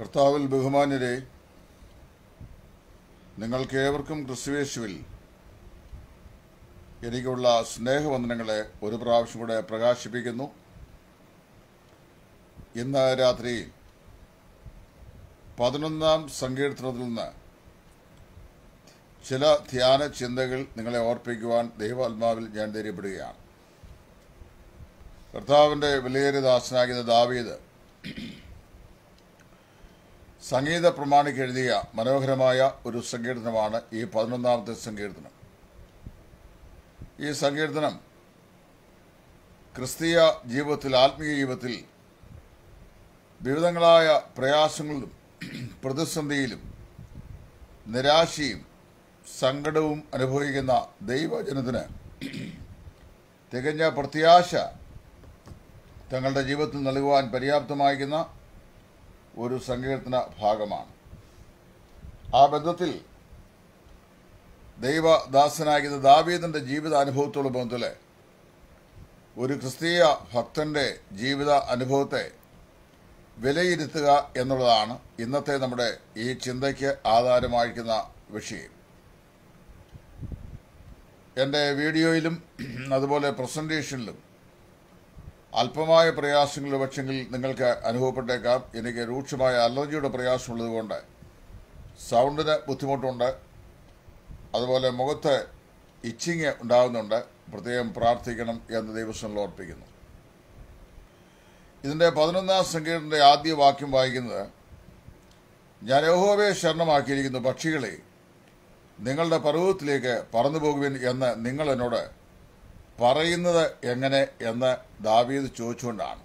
കർത്താവിൽ ബഹുമാന്യരെ നിങ്ങൾക്കേവർക്കും ക്രിസ്തുവേശുവിൽ എനിക്കുള്ള സ്നേഹവന്ദനങ്ങളെ ഒരു പ്രാവശ്യം കൂടെ പ്രകാശിപ്പിക്കുന്നു ഇന്ന് രാത്രി പതിനൊന്നാം സങ്കീർത്തനത്തിൽ നിന്ന് ചില ധ്യാന ചിന്തകൾ നിങ്ങളെ ഓർപ്പിക്കുവാൻ ദൈവാത്മാവിൽ ഞാൻ ധൈര്യപ്പെടുകയാണ് കർത്താവിൻ്റെ വിലയേറിയ ദാസനാകിയ ദാവീദ് സംഗീത പ്രമാണിക്ക് എഴുതിയ മനോഹരമായ ഒരു സങ്കീർത്തനമാണ് ഈ പതിനൊന്നാമത്തെ സങ്കീർത്തനം ഈ സങ്കീർത്തനം ക്രിസ്തീയ ജീവിതത്തിൽ ആത്മീയ ജീവിതത്തിൽ വിവിധങ്ങളായ പ്രയാസങ്ങളിലും പ്രതിസന്ധിയിലും നിരാശയും സങ്കടവും അനുഭവിക്കുന്ന ദൈവജനത്തിന് തികഞ്ഞ പ്രത്യാശ തങ്ങളുടെ ജീവിതത്തിൽ നൽകുവാൻ പര്യാപ്തമായിരിക്കുന്ന ഒരു സങ്കീർത്തന ഭാഗമാണ് ആ ബന്ധത്തിൽ ദൈവദാസനാകുന്ന ദാവീദിന്റെ ജീവിത അനുഭവത്തോട് ബന്ധത്തില് ഒരു ക്രിസ്തീയ ഭക്തന്റെ ജീവിത അനുഭവത്തെ വിലയിരുത്തുക എന്നുള്ളതാണ് ഇന്നത്തെ നമ്മുടെ ഈ ചിന്തയ്ക്ക് ആധാരമായിരിക്കുന്ന വിഷയം എൻ്റെ വീഡിയോയിലും അതുപോലെ പ്രസന്റേഷനിലും അല്പമായ പ്രയാസങ്ങൾ പക്ഷെങ്കിൽ നിങ്ങൾക്ക് അനുഭവപ്പെട്ടേക്കാം എനിക്ക് രൂക്ഷമായ അലർജിയുടെ പ്രയാസമുള്ളതുകൊണ്ട് സൗണ്ടിന് ബുദ്ധിമുട്ടുണ്ട് അതുപോലെ മുഖത്ത് ഇച്ചിങ് ഉണ്ടാകുന്നുണ്ട് പ്രത്യേകം പ്രാർത്ഥിക്കണം എന്ന് ദൈവസ്ഥനിൽ ഓർപ്പിക്കുന്നു ഇതിന്റെ പതിനൊന്നാം സംഖ്യയുടെ ആദ്യ വാക്യം വായിക്കുന്നത് ഞാൻ യഹോവയെ ശരണമാക്കിയിരിക്കുന്നു പക്ഷികളെ നിങ്ങളുടെ പർവ്വതത്തിലേക്ക് പറന്നു പോകുവിൻ എന്ന് നിങ്ങൾ എന്നോട് പറയുന്നത് എങ്ങനെ എന്ന് ദാവീദ് ചോദിച്ചുകൊണ്ടാണ്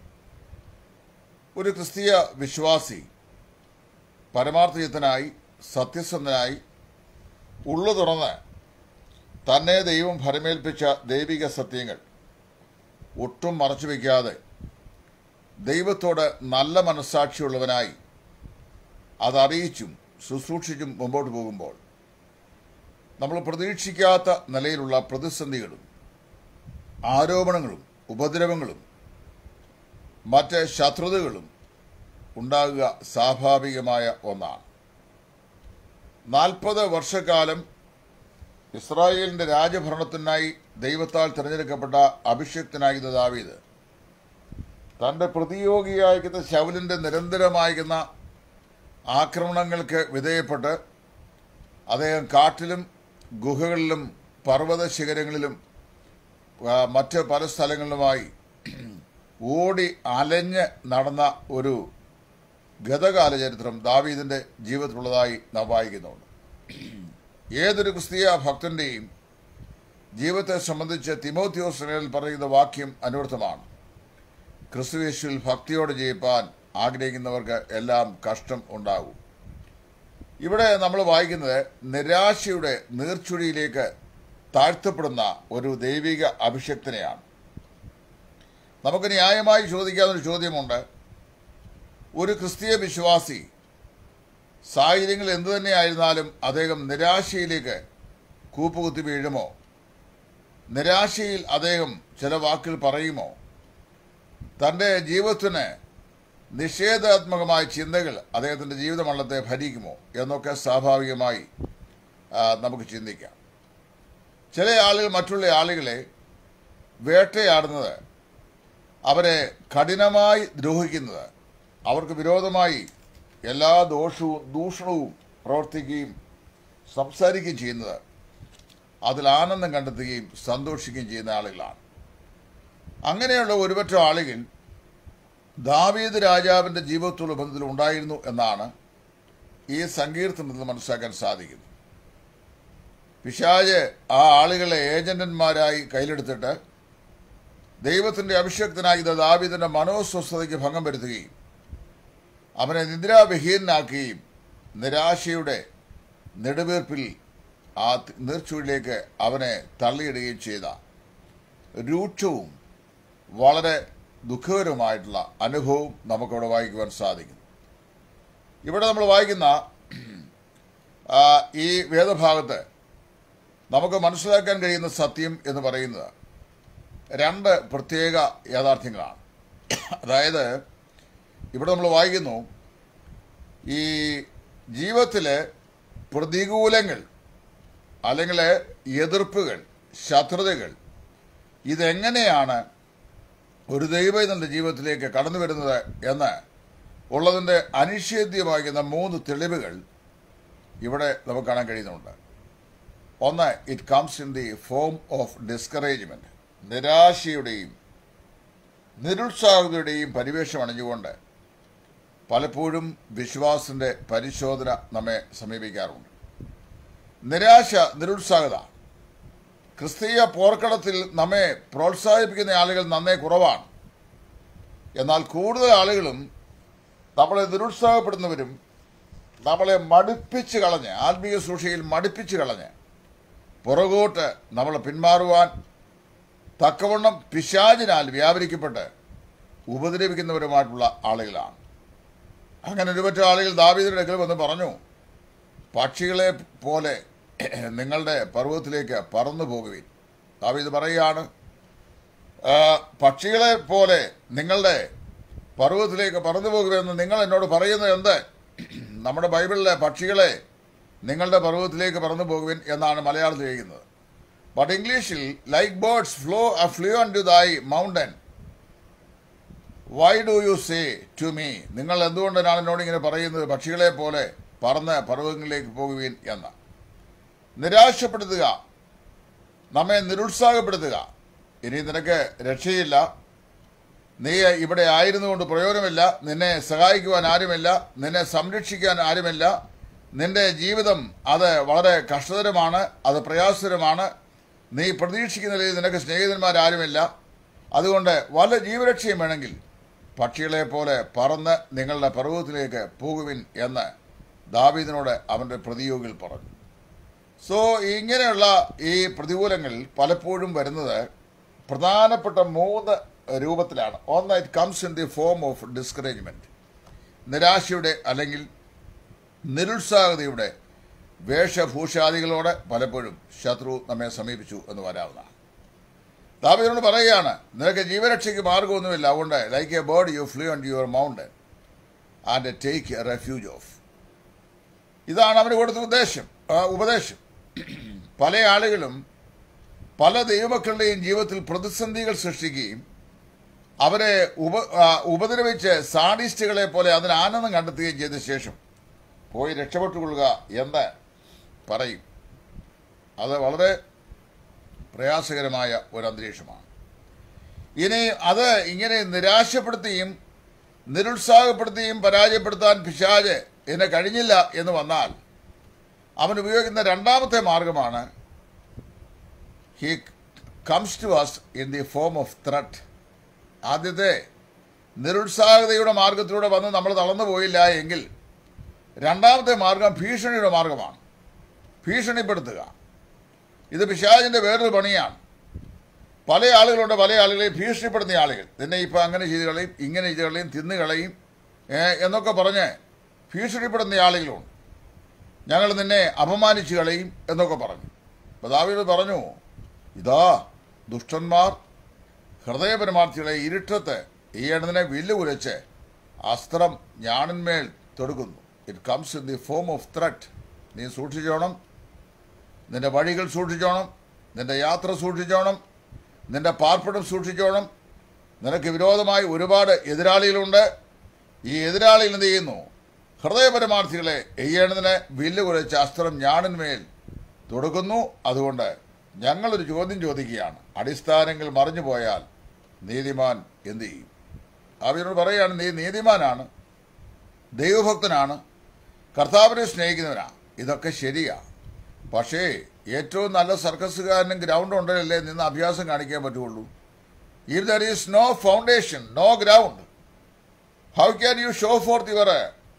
ഒരു ക്രിസ്തീയ വിശ്വാസി പരമാർത്ഥയുദ്ധനായി സത്യസന്ധനായി ഉള്ളു തുറന്ന് തന്നെ ദൈവം ഫലമേൽപ്പിച്ച ദൈവിക സത്യങ്ങൾ ഒട്ടും മറച്ചുവെക്കാതെ ദൈവത്തോട് നല്ല മനസ്സാക്ഷിയുള്ളവനായി അതറിയിച്ചും ശുശ്രൂഷിച്ചും മുമ്പോട്ട് പോകുമ്പോൾ നമ്മൾ പ്രതീക്ഷിക്കാത്ത നിലയിലുള്ള പ്രതിസന്ധികളും ആരോപണങ്ങളും ഉപദ്രവങ്ങളും മറ്റ് ശത്രുതകളും ഉണ്ടാകുക സ്വാഭാവികമായ ഒന്നാണ് നാൽപ്പത് വർഷക്കാലം ഇസ്രായേലിന്റെ രാജഭരണത്തിനായി ദൈവത്താൽ തിരഞ്ഞെടുക്കപ്പെട്ട അഭിഷക്തനായിരുന്ന ദാവീദ് തന്റെ പ്രതിയോഗിയായിരിക്കുന്ന ശൗലിന്റെ നിരന്തരമായിരിക്കുന്ന ആക്രമണങ്ങൾക്ക് വിധേയപ്പെട്ട് അദ്ദേഹം കാട്ടിലും ഗുഹകളിലും പർവ്വത ശിഖരങ്ങളിലും ആ, മറ്റ് പല സ്ഥലങ്ങളിലുമായി ഓടി അലഞ്ഞ് നടന്ന ഒരു ഗതകാല ചരിത്രം ദാവീദിന്റെ ജീവിതത്തിലുള്ളതായി നാം വായിക്കുന്നുണ്ട് ഏതൊരു ക്രിസ്തീയ ഭക്തന്റെയും ജീവിതത്തെ സംബന്ധിച്ച് തിമോത്യോസനയിൽ പറയുന്ന വാക്യം അനുവൃത്തമാണ് ക്രിസ്തുവേശുവിൽ ഭക്തിയോടെ ജയിപ്പാൻ ആഗ്രഹിക്കുന്നവർക്ക് എല്ലാം കഷ്ടം ഉണ്ടാകും ഇവിടെ നമ്മൾ വായിക്കുന്നത് നിരാശയുടെ നീർച്ചുഴിയിലേക്ക് താഴ്ത്തപ്പെടുന്ന ഒരു ദൈവിക അഭിഷക്തനെയാണ് നമുക്ക് ന്യായമായി ചോദിക്കാവുന്ന ചോദ്യമുണ്ട് ഒരു ക്രിസ്തീയ വിശ്വാസി സാഹചര്യങ്ങൾ എന്തു തന്നെയായിരുന്നാലും അദ്ദേഹം നിരാശയിലേക്ക് കൂപ്പുകുത്തി വീഴുമോ നിരാശയിൽ അദ്ദേഹം ചില വാക്കുകൾ പറയുമോ തന്റെ ജീവിതത്തിന് നിഷേധാത്മകമായ ചിന്തകൾ അദ്ദേഹത്തിന്റെ ജീവിതമണ്ഡലത്തെ ഭരിക്കുമോ എന്നൊക്കെ സ്വാഭാവികമായി ആ, നമുക്ക് ചിന്തിക്കാം ചില ആളുകൾ മറ്റുള്ള ആളുകളെ വേട്ടയാടുന്നത് അവരെ കഠിനമായി ദ്രോഹിക്കുന്നത് അവർക്ക് വിരോധമായി എല്ലാ ദോഷവും ദൂഷണവും പ്രവർത്തിക്കുകയും സംസാരിക്കുകയും ചെയ്യുന്നത് അതിൽ ആനന്ദം കണ്ടെത്തുകയും സന്തോഷിക്കുകയും ചെയ്യുന്ന ആളുകളാണ് അങ്ങനെയുള്ള ഒരുപറ്റം ആളുകൾ ദാവീദ് രാജാവിന്റെ ജീവിതത്തോട് ബന്ധത്തിൽ ഉണ്ടായിരുന്നു എന്നാണ് ഈ സങ്കീർത്തനത്തിൽ മനസ്സിലാക്കാൻ സാധിക്കുന്നത് പിശാജ് ആ ആളുകളെ ഏജന്റന്മാരായി കയ്യിലെടുത്തിട്ട് ദൈവത്തിന്റെ അഭിഷക്തനായി ദാവീദിന്റെ മനോസ്വസ്ഥതയ്ക്ക് ഭംഗം വരുത്തുകയും അവനെ നിദ്രാവിഹീനാക്കുകയും നിരാശയുടെ നെടുവീർപ്പിൽ ആ നീർച്ചുഴിലേക്ക് അവനെ തള്ളിയിടുകയും ചെയ്ത രൂക്ഷവും വളരെ ദുഃഖകരവുമായിട്ടുള്ള അനുഭവം നമുക്കവിടെ വായിക്കുവാൻ സാധിക്കും ഇവിടെ നമ്മൾ വായിക്കുന്ന ആ, ഈ വേദഭാഗത്ത് നമുക്ക് മനസ്സിലാക്കാൻ കഴിയുന്ന സത്യം എന്ന് പറയുന്നത് രണ്ട് പ്രത്യേക യാഥാർത്ഥ്യങ്ങളാണ് അതായത് ഇവിടെ നമ്മൾ വായിക്കുന്നു ഈ ജീവിതത്തിലെ പ്രതികൂലങ്ങൾ അല്ലെങ്കിൽ എതിർപ്പുകൾ ശത്രുതകൾ ഇതെങ്ങനെയാണ് ഒരു ദൈവത്തിന്റെ ജീവിതത്തിലേക്ക് കടന്നു വരുന്നത് എന്ന് ഉള്ളതിൻ്റെ അനിഷേധ്യമാകുന്ന മൂന്ന് തെളിവുകൾ ഇവിടെ നമുക്ക് കാണാൻ കഴിയുന്നുണ്ട് ഒന്ന് it comes in the form of discouragement നിരാശയുടെയും നിരുത്സാഹതയുടെയും പരിവേഷം അണിഞ്ഞുകൊണ്ട് പലപ്പോഴും വിശ്വാസത്തിന്റെ പരിശോധന നമ്മെ സമീപിക്കാറുണ്ട് നിരാശ നിരുത്സാഹത ക്രിസ്തീയ പോർക്കടത്തിൽ നമ്മെ പ്രോത്സാഹിപ്പിക്കുന്ന ആളുകൾ നന്നേ കുറവാണ് എന്നാൽ കൂടുതൽ ആളുകളും നമ്മളെ നിരുത്സാഹപ്പെടുന്നവരും നമ്മളെ മടുപ്പിച്ച് കളഞ്ഞ് ആത്മീയ സൂക്ഷയിൽ മടുപ്പിച്ച് കളഞ്ഞ് പുറകോട്ട് നമ്മൾ പിന്മാറുവാൻ തക്കവണ്ണം പിശാചിനാൽ വ്യാപരിക്കപ്പെട്ട് ഉപദ്രവിക്കുന്നവരുമായിട്ടുള്ള ആളുകളാണ് അങ്ങനെ ഒരുപറ്റ ആളുകൾ ദാവീദിന്റെ അടുക്കൽ വന്ന് പറഞ്ഞു പക്ഷികളെ പോലെ നിങ്ങളുടെ പർവ്വതത്തിലേക്ക് പറന്നു പോകുവിൻ ദാവീദ് പറയുകയാണ് "ആ, പക്ഷികളെ പോലെ നിങ്ങളുടെ പർവ്വതത്തിലേക്ക് പറന്നു പോകുമെന്ന് നിങ്ങൾ എന്നോട് പറയുന്നത് എന്ത് നമ്മുടെ ബൈബിളിലെ പക്ഷികളെ നിങ്ങളുടെ പർവ്വതത്തിലേക്ക് പറന്നു പോകുവിൻ എന്നാണ് മലയാളത്തിൽ എഴുതുന്നത് ബട്ട് ഇംഗ്ലീഷിൽ like birds flow flew on to thy mountain why do you say to me നിങ്ങൾ എന്തുകൊണ്ടാണ് എന്നോട് ഇങ്ങനെ പറയുന്നത് പക്ഷികളെ പോലെ പറന്ന് പർവ്വതങ്ങളിലേക്ക് പോകുവീൻ എന്ന് നിരാശപ്പെടുത്തുക നമ്മെ നിരുത്സാഹപ്പെടുത്തുക ഇനി നിനക്ക് രക്ഷയില്ല നീ ഇവിടെ ആയിരുന്നുകൊണ്ട് പ്രയോജനമില്ല നിന്നെ സഹായിക്കുവാൻ ആരുമില്ല നിന്നെ സംരക്ഷിക്കാൻ ആരുമില്ല നിന്റെ ജീവിതം അത് വളരെ കഷ്ടതരമാണ് അത് പ്രയാസകരമാണ് നീ പ്രതീക്ഷിക്കുന്ന നിലയിൽ നിനക്ക് സ്നേഹിതന്മാരാരുമില്ല അതുകൊണ്ട് വല്ല ജീവരക്ഷയും വേണമെങ്കിൽ പക്ഷികളെ പോലെ പറന്ന് നിങ്ങളുടെ പർവ്വതത്തിലേക്ക് പോകുവിൻ എന്ന് ദാവീദിനോട് അവന്റെ പ്രതിയോഗികൾ പറഞ്ഞു സോ ഇങ്ങനെയുള്ള ഈ പ്രതികൂലങ്ങൾ പലപ്പോഴും വരുന്നത് പ്രധാനപ്പെട്ട മൂന്ന് രൂപത്തിലാണ് ഒന്ന് it comes in the form of discouragement നിരാശയുടെ അല്ലെങ്കിൽ നിരുത്സാഹതയുടെ വേഷഭൂഷാദികളോടെ പലപ്പോഴും ശത്രു നമ്മെ സമീപിച്ചു എന്ന് വരാവുന്നതാണ് ദാവീദിനോട് പറയുകയാണ് നിനക്ക് ജീവരക്ഷയ്ക്ക് മാർഗമൊന്നുമില്ല അതുകൊണ്ട് like a bird you flew on your mountain and take a refuge of ഇതാണ് അവന് കൊടുത്ത ഉദ്ദേശം ആ, ഉപദേശം പല ആളുകളും പല ദൈവമക്കളുടെയും ജീവിതത്തിൽ പ്രതിസന്ധികൾ സൃഷ്ടിക്കുകയും അവരെ ഉപ ആ, ഉപദ്രവിച്ച് സാഡിസ്റ്റുകളെ പോലെ അതിന് ആനന്ദം കണ്ടെത്തുകയും ചെയ്ത ശേഷം പോയി രക്ഷപ്പെട്ടുകൊള്ളുക എന്ന് പറയും അത് വളരെ പ്രയാസകരമായ ഒരു അന്തരീക്ഷമാണ് ഇനി അത് ഇങ്ങനെ നിരാശപ്പെടുത്തുകയും നിരുത്സാഹപ്പെടുത്തുകയും പരാജയപ്പെടുത്താൻ പിശാജ് ഇതിനെ കഴിഞ്ഞില്ല എന്ന് വന്നാൽ അവൻ ഉപയോഗിക്കുന്ന രണ്ടാമത്തെ മാർഗമാണ് he comes to us in the form of threat ആദ്യത്തെ നിരുത്സാഹതയുടെ മാർഗത്തിലൂടെ വന്ന് നമ്മൾ തളർന്നു പോയില്ല എങ്കിൽ രണ്ടാമത്തെ മാർഗം ഭീഷണിയുടെ മാർഗമാണ് ഭീഷണിപ്പെടുത്തുക ഇത് പിശാചിന്റെ വേറൊരു പണിയാണ് പല ആളുകളുണ്ട് പല ആളുകളെയും ഭീഷണിപ്പെടുത്തുന്ന ആളുകൾ നിന്നെ ഇപ്പം അങ്ങനെ ചെയ്ത് കളയും ഇങ്ങനെ ചെയ്ത് കളയും തിന്നു കളയും ഏ, എന്നൊക്കെ പറഞ്ഞ് ഭീഷണിപ്പെടുന്ന ആളുകളുണ്ട് ഞങ്ങൾ നിന്നെ അപമാനിച്ചു കളയും എന്നൊക്കെ പറഞ്ഞു അപ്പോൾ ദാവീദ് പറഞ്ഞു ഇതാ ദുഷ്ടന്മാർ ഹൃദയപരമാർത്ഥികളെ ഇരുട്ടത്ത് ഈ എണ്ണതിനെ വില്ല് കുലച്ച് അസ്ത്രം ഞാണിന്മേൽ തൊടുക്കുന്നു it comes in the form of threat നീ സൂക്ഷിച്ചോണം നിന്റെ വഴികൾ സൂക്ഷിച്ചോണം നിന്റെ യാത്ര സൂക്ഷിച്ചോണം നിന്റെ പാർപ്പിടം സൂക്ഷിച്ചോണം നിനക്ക് വിരോധമായി ഒരുപാട് എതിരാളികളുണ്ട് ഈ എതിരാളികൾ എന്ത് ചെയ്യുന്നു ഹൃദയപരമാർത്ഥികളെ എയ്യേണ്ടതിന് വില്ല് കുലച്ച് അസ്ത്രം ഞാണിന്മേൽ തുടക്കുന്നു അതുകൊണ്ട് ഞങ്ങളൊരു ചോദ്യം ചോദിക്കുകയാണ് അടിസ്ഥാനങ്ങൾ മറിഞ്ഞു പോയാൽ നീതിമാൻ എന്ത് ചെയ്യും അവരോട് പറയുകയാണ് നീ നീതിമാനാണ് ദൈവഭക്തനാണ് കർത്താവിനെ സ്നേഹിക്കുന്നവനാണ് ഇതൊക്കെ ശരിയാ പക്ഷേ ഏറ്റവും നല്ല സർക്കസുകാരനും ഗ്രൗണ്ട് ഉണ്ടല്ലേ നിന്ന് അഭ്യാസം കാണിക്കാൻ പറ്റുള്ളൂ if there is no foundation no ground how can you show forth your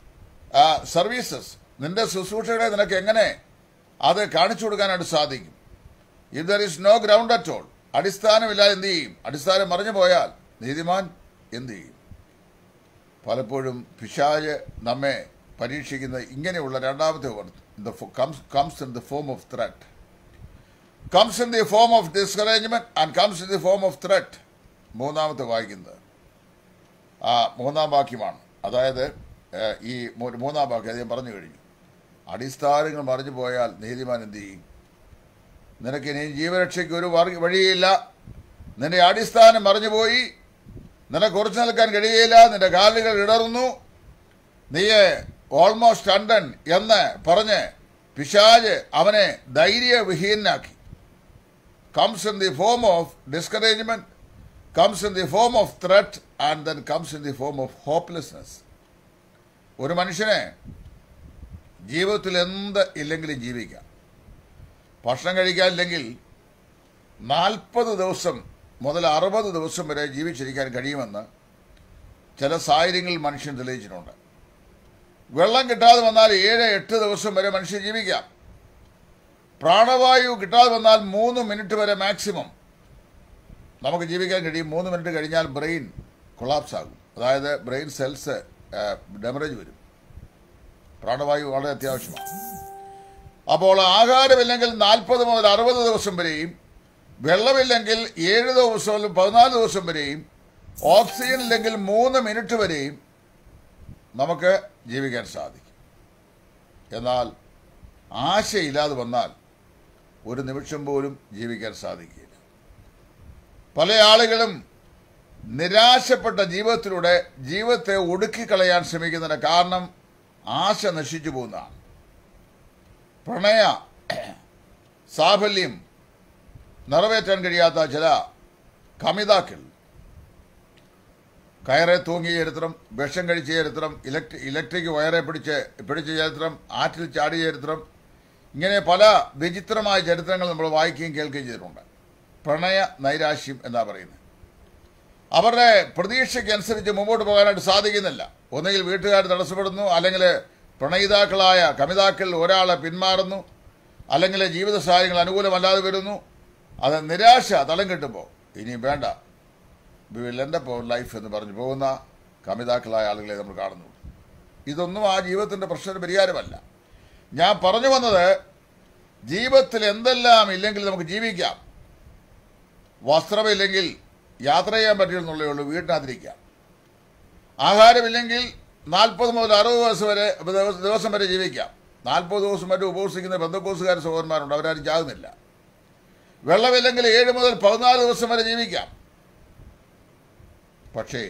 services നിന്റെ ശുശ്രൂഷകളെ നിനക്ക് എങ്ങനെ അത് കാണിച്ചു കൊടുക്കാനായിട്ട് സാധിക്കും if there is no ground at all അടിസ്ഥാനമില്ലാതെ എന്ത് ചെയ്യും അടിസ്ഥാനം മറിഞ്ഞു പോയാൽ നീതിമാൻ എന്ത് ചെയ്യും പലപ്പോഴും പിശാജ് നമ്മെ പരീക്ഷിക്കുന്ന ഇങ്ങനെയുള്ള രണ്ടാമത്തെ comes in the form of threat comes in the form of discouragement and comes in the form of threat മൂന്നാമത്തെ വായിക്കുന്നത് ആ മൂന്നാം വാക്യമാണ് അതായത് ഏഹ്, ഈ മൂ- മൂന്നാം വാക്യം അദ്ദേഹം പറഞ്ഞു കഴിഞ്ഞു അടിസ്ഥാനങ്ങൾ മറിഞ്ഞു പോയാൽ നീതിമാൻ എന്ത് ചെയ്യും നിനക്ക് ഇനി ജീവരക്ഷയ്ക്ക് ഒരു വറി- വഴിയില്ല നിന്റെ അടിസ്ഥാനം മറിഞ്ഞുപോയി നിനക്ക് ഉറച്ചു നിൽക്കാൻ കഴിയില്ല നിന്റെ കാലുകൾ ഇടറുന്നു നീ ഓൾമോസ്റ്റ് അണ്ടൻ എന്ന് പറഞ്ഞ് പിശാജ് അവനെ ധൈര്യവിഹീനാക്കി comes in the form of discouragement, comes in the form of threat, and then comes in the form of hopelessness. ഒരു മനുഷ്യനെ ജീവിതത്തിൽ എന്ത് ഇല്ലെങ്കിലും ജീവിക്കാം ഭക്ഷണം കഴിക്കാനില്ലെങ്കിൽ നാൽപ്പത് ദിവസം മുതൽ അറുപത് ദിവസം വരെ ജീവിച്ചിരിക്കാൻ കഴിയുമെന്ന് ചില സാഹചര്യങ്ങളിൽ മനുഷ്യൻ തെളിയിച്ചിട്ടുണ്ട് വെള്ളം കിട്ടാതെ വന്നാൽ ഏഴ് എട്ട് ദിവസം വരെ മനുഷ്യൻ ജീവിക്കാം പ്രാണവായു കിട്ടാതെ വന്നാൽ മൂന്ന് മിനിറ്റ് വരെ മാക്സിമം നമുക്ക് ജീവിക്കാൻ കഴിയും മൂന്ന് മിനിറ്റ് കഴിഞ്ഞാൽ ബ്രെയിൻ കൊളാപ്സ് ആകും അതായത് ബ്രെയിൻ സെൽസ് ഡെമറേജ് വരും പ്രാണവായു വളരെ അത്യാവശ്യമാണ് അപ്പോൾ ആഹാരമില്ലെങ്കിൽ നാൽപ്പത് മുതൽ അറുപത് ദിവസം വരെയും വെള്ളമില്ലെങ്കിൽ ഏഴ് ദിവസം മുതൽ പതിനാല് ദിവസം വരെയും ഓക്സിജൻ ഇല്ലെങ്കിൽ മൂന്ന് മിനിറ്റ് വരെയും നമുക്ക് ജീവിക്കാൻ സാധിക്കും എന്നാൽ ആശയില്ലാതെ വന്നാൽ ഒരു നിമിഷം പോലും ജീവിക്കാൻ സാധിക്കില്ല പല ആളുകളും നിരാശപ്പെട്ട ജീവിതത്തിലൂടെ ജീവിതത്തെ ഒടുക്കിക്കളയാൻ ശ്രമിക്കുന്നതിന് കാരണം ആശ നശിച്ചു പോകുന്നതാണ് പ്രണയ സാഫല്യം നിറവേറ്റാൻ കഴിയാത്ത ചില കമിതാക്കൾ കയറെ തൂങ്ങിയ ചരിത്രം വിഷം കഴിച്ച ചരിത്രം ഇലക്ട്രി ഇലക്ട്രിക് വയറെ പിടിച്ച് പിടിച്ച ചരിത്രം ആറ്റിൽ ചാടിയ ചരിത്രം ഇങ്ങനെ പല വിചിത്രമായ ചരിത്രങ്ങൾ നമ്മൾ വായിക്കുകയും കേൾക്കുകയും ചെയ്തിട്ടുണ്ട് പ്രണയ നൈരാശ്യം എന്നാ പറയുന്നത് അവരുടെ പ്രതീക്ഷയ്ക്ക് അനുസരിച്ച് മുമ്പോട്ട് പോകാനായിട്ട് സാധിക്കുന്നില്ല ഒന്നുകിൽ വീട്ടുകാർ തടസ്സപ്പെടുന്നു അല്ലെങ്കിൽ പ്രണയിതാക്കളായ കമിതാക്കൾ ഒരാളെ പിന്മാറുന്നു അല്ലെങ്കിൽ ജീവിത സാഹചര്യങ്ങൾ അനുകൂലമല്ലാതെ വരുന്നു അത് നിരാശ തളം കിട്ടുമ്പോൾ ഇനി വേണ്ട we will end up life എന്ന് പറഞ്ഞു പോകുന്ന കമിതാക്കളായ ആളുകളെ നമ്മൾ കാണുന്നു ഇതൊന്നും ആ ജീവിതത്തിന്റെ പ്രശ്നത്തിന് പരിഹാരമല്ല ഞാൻ പറഞ്ഞു വന്നത് ജീവിതത്തിൽ എന്തെല്ലാം ഇല്ലെങ്കിൽ നമുക്ക് ജീവിക്കാം വസ്ത്രമില്ലെങ്കിൽ യാത്ര ചെയ്യാൻ പറ്റില്ലെന്നുള്ളേ ഉള്ളൂ വീട്ടിനകത്തിരിക്കാം ആഹാരമില്ലെങ്കിൽ നാൽപ്പത് മുതൽ അറുപത് ദിവസം വരെ ദിവസം- ദിവസം വരെ ജീവിക്കാം നാൽപ്പത് ദിവസം വരെ ഉപവസിക്കുന്ന ബന്ധക്കോസുകാർ സഹോദരന്മാരുണ്ട് അവരാരും ചാകുന്നില്ല വെള്ളമില്ലെങ്കിൽ ഏഴ് മുതൽ പതിനാല് ദിവസം വരെ ജീവിക്കാം പക്ഷേ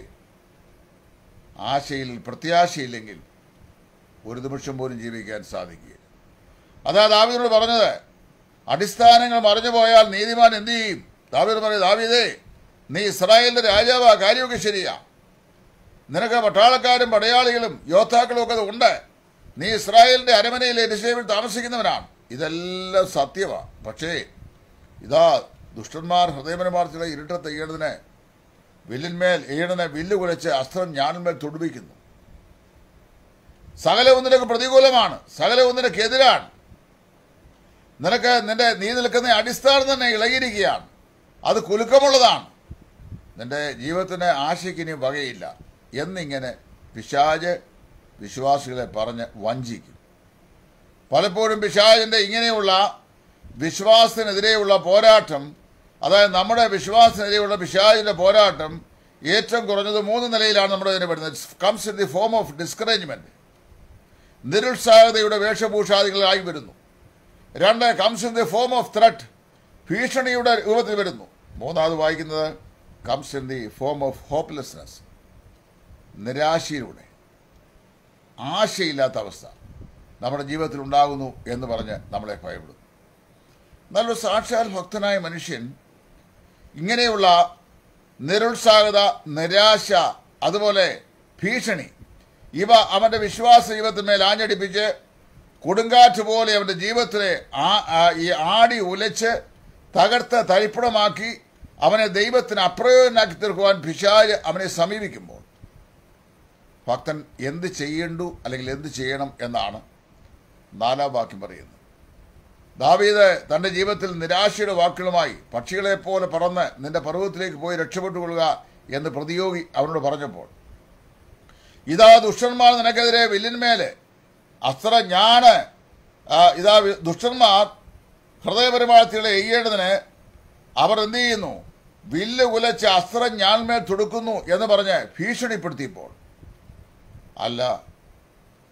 ആശയിൽ പ്രത്യാശയില്ലെങ്കിൽ ഒരു നിമിഷം പോലും ജീവിക്കാൻ സാധിക്കുകയില്ല അതാ ദാവീദിനോട് പറഞ്ഞത് അടിസ്ഥാനങ്ങൾ മറിഞ്ഞു പോയാൽ നീതിമാൻ എന്ത് ചെയ്യും ദാവീദ് പറയും ദാവീദേ നീ ഇസ്രായേലിന്റെ രാജാവാ കാര്യമൊക്കെ ശരിയാ നിനക്ക് പട്ടാളക്കാരും പടയാളികളും യോദ്ധാക്കളും ഒക്കെ ഉണ്ട് നീ ഇസ്രായേലിന്റെ അരമനയിൽ എരിശേമിൽ താമസിക്കുന്നവനാണ് ഇതെല്ലാം സത്യമാ പക്ഷേ ഇതാ ദുഷ്ടന്മാർ ഹൃദയപരമാർ ചില ഇരുട്ടത്ത് ഈണതിനെ വില്ലിന്മേൽ ഈണനെ വില്ല് കുലച്ച് അസ്ത്രം ഞാനിന്മേൽ തൊടുവിക്കുന്നു സകല ഒന്നിനൊക്കെ പ്രതികൂലമാണ് സകല ഒന്നിനൊക്കെതിരാണ് നിനക്ക് നിന്റെ നീ നിൽക്കുന്ന അടിസ്ഥാനം തന്നെ ഇളകിയിരിക്കുകയാണ് അത് കുലുക്കമുള്ളതാണ് നിന്റെ ജീവിതത്തിന് ആശയ്ക്ക് ഇനി വകയില്ല എന്നിങ്ങനെ പിശാജ് വിശ്വാസികളെ പറഞ്ഞ് വഞ്ചിക്കും പലപ്പോഴും പിശാജിന്റെ ഇങ്ങനെയുള്ള വിശ്വാസത്തിനെതിരെയുള്ള പോരാട്ടം അതായത് നമ്മുടെ വിശ്വാസത്തിനെതിരെയുള്ള പിശാജിന്റെ പോരാട്ടം ഏറ്റവും കുറഞ്ഞത് മൂന്ന് നിലയിലാണ് നമ്മുടെ ഇതിനെ വരുന്നത് comes in the form of discouragement നിരുത്സാഹതയുടെ വേഷഭൂഷാദികളായി വരുന്നു രണ്ട് comes in the form of threat ഭീഷണിയുടെ രൂപത്തിൽ വരുന്നു മൂന്നാമത് വായിക്കുന്നത് comes in the form of hopelessness നിരാശയിലൂടെ ആശയില്ലാത്ത അവസ്ഥ നമ്മുടെ ജീവിതത്തിൽ ഉണ്ടാകുന്നു എന്ന് പറഞ്ഞ് നമ്മളെ ഭയപ്പെടുന്നു നല്ലൊരു സാക്ഷാൽ ഭക്തനായ മനുഷ്യൻ ഇങ്ങനെയുള്ള നിരുത്സാഹത നിരാശ അതുപോലെ ഭീഷണി ഇവ അവന്റെ വിശ്വാസ ജീവിതത്തിന്മേൽ ആഞ്ഞടിപ്പിച്ച് കൊടുങ്കാറ്റ് പോലെ അവന്റെ ജീവിതത്തിലെ ആ- ആ- ഈ ആടി ഉലച്ച് തകർത്ത് തരിപ്പണമാക്കി അവനെ ദൈവത്തിന് അപ്രയോജനാക്കി തീർക്കുവാൻ പിശാജ് അവനെ സമീപിക്കുമ്പോൾ ഭക്തൻ എന്ത് ചെയ്യണ്ടു അല്ലെങ്കിൽ എന്ത് ചെയ്യണം എന്നാണ് നാലാം വാക്യം പറയുന്നത് ദാവീദ് തന്റെ ജീവിതത്തിൽ നിരാശയുടെ വാക്കുകളുമായി പക്ഷികളെ പോലെ പറന്ന് നിന്റെ പർവ്വതത്തിലേക്ക് പോയി രക്ഷപ്പെട്ടുകൊള്ളുക എന്ന് പ്രതിയോഗി അവനോട് പറഞ്ഞപ്പോൾ ഇതാ ദുഷ്ടന്മാർ നിനക്കെതിരെ വില്ലിന്മേല് അസ്ത്ര ഞാന് ആ, ഇതാ വി- ദുഷ്ടന്മാർ ഹൃദയപരിമാണത്തിലെ എയ്യേണ്ടതിന് അവർ എന്ത് ചെയ്യുന്നു വില്ല് ഉലച്ച് അസ്ത്രം ഞാൻമേൽ തൊടുക്കുന്നു എന്ന് പറഞ്ഞ് ഭീഷണിപ്പെടുത്തിയപ്പോൾ അല്ല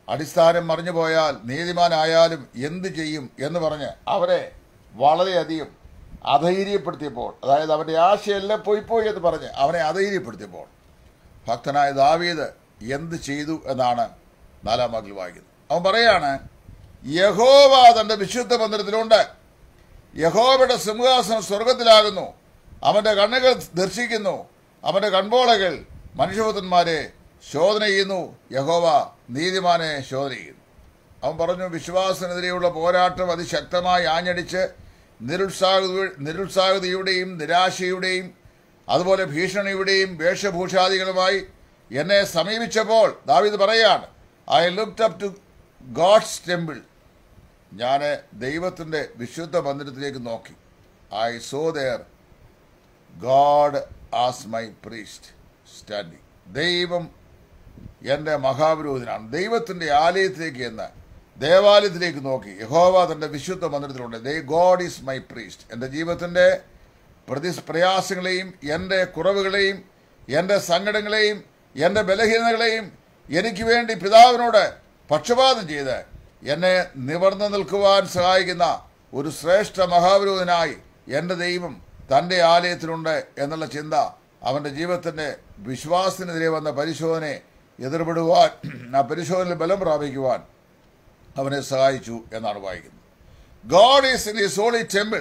അടിസ്ഥാനം മറിഞ്ഞു പോയാൽ നീതിമാനായാലും എന്ത് ചെയ്യും എന്ന് പറഞ്ഞ് അവരെ വളരെയധികം അധൈര്യപ്പെടുത്തിയപ്പോൾ അതായത് അവന്റെ ആശയെല്ലാം പോയി പോയി എന്ന് പറഞ്ഞ് അവനെ അധൈര്യപ്പെടുത്തിയപ്പോൾ ഭക്തനായ ദാവീദ് എന്ത് ചെയ്തു എന്നാണ് നാലാം വാക്കിൽ വായിക്കുന്നത് അവൻ പറയാണ് യഹോവ തന്റെ വിശുദ്ധ മന്ദിരത്തിലുണ്ട് യഹോവയുടെ സിംഹാസനം സ്വർഗത്തിലാകുന്നു അവന്റെ കണ്ണുകൾ ദർശിക്കുന്നു അവന്റെ കൺപോളകൾ മനുഷ്യപുത്രന്മാരെ ശോധന ചെയ്യുന്നു യഹോവ നീതിമാനെ ശോധന ചെയ്യുന്നു അവൻ പറഞ്ഞു വിശ്വാസത്തിനെതിരെയുള്ള പോരാട്ടം അതിശക്തമായി ആഞ്ഞടിച്ച് നിരുത്സാഹ നിരുത്സാഹതയുടെയും നിരാശയുടെയും അതുപോലെ ഭീഷണിയുടെയും വേഷഭൂഷാദികളുമായി എന്നെ സമീപിച്ചപ്പോൾ ദാവീദ് പറയാണ് I looked up to God's temple ഞാൻ ദൈവത്തിൻ്റെ വിശുദ്ധ മന്ദിരത്തിലേക്ക് നോക്കി I saw there God as my priest standing ദൈവം എൻ്റെ മഹാപുരോഹിതനാണ് ദൈവത്തിൻ്റെ ആലയത്തിലേക്ക് എന്ന് ദേവാലയത്തിലേക്ക് നോക്കി യഹോവ തൻ്റെ വിശുദ്ധ മന്ദിരത്തിലുണ്ട് ദൈ ഗോഡ് ഈസ് മൈ പ്രീസ്റ്റ് എൻ്റെ ജീവിതത്തിൻ്റെ പ്രതി പ്രയാസങ്ങളെയും എൻ്റെ കുറവുകളെയും എൻ്റെ സങ്കടങ്ങളെയും എൻ്റെ ബലഹീനതകളെയും എനിക്ക് വേണ്ടി പിതാവിനോട് പക്ഷപാതം ചെയ്ത് എന്നെ നിവർന്നു നിൽക്കുവാൻ സഹായിക്കുന്ന ഒരു ശ്രേഷ്ഠ മഹാപുരോഹിതനായി എൻ്റെ ദൈവം തൻ്റെ ആലയത്തിലുണ്ട് എന്നുള്ള ചിന്ത അവൻ്റെ ജീവിതത്തിൻ്റെ വിശ്വാസത്തിനെതിരെ വന്ന പരിശോധനയെ എതിർപ്പെടുവാൻ ആ പരിശോധനയിൽ ബലം പ്രാപിക്കുവാൻ അവനെ സഹായിച്ചു എന്നാണ് വായിക്കുന്നത് God is in is holy temple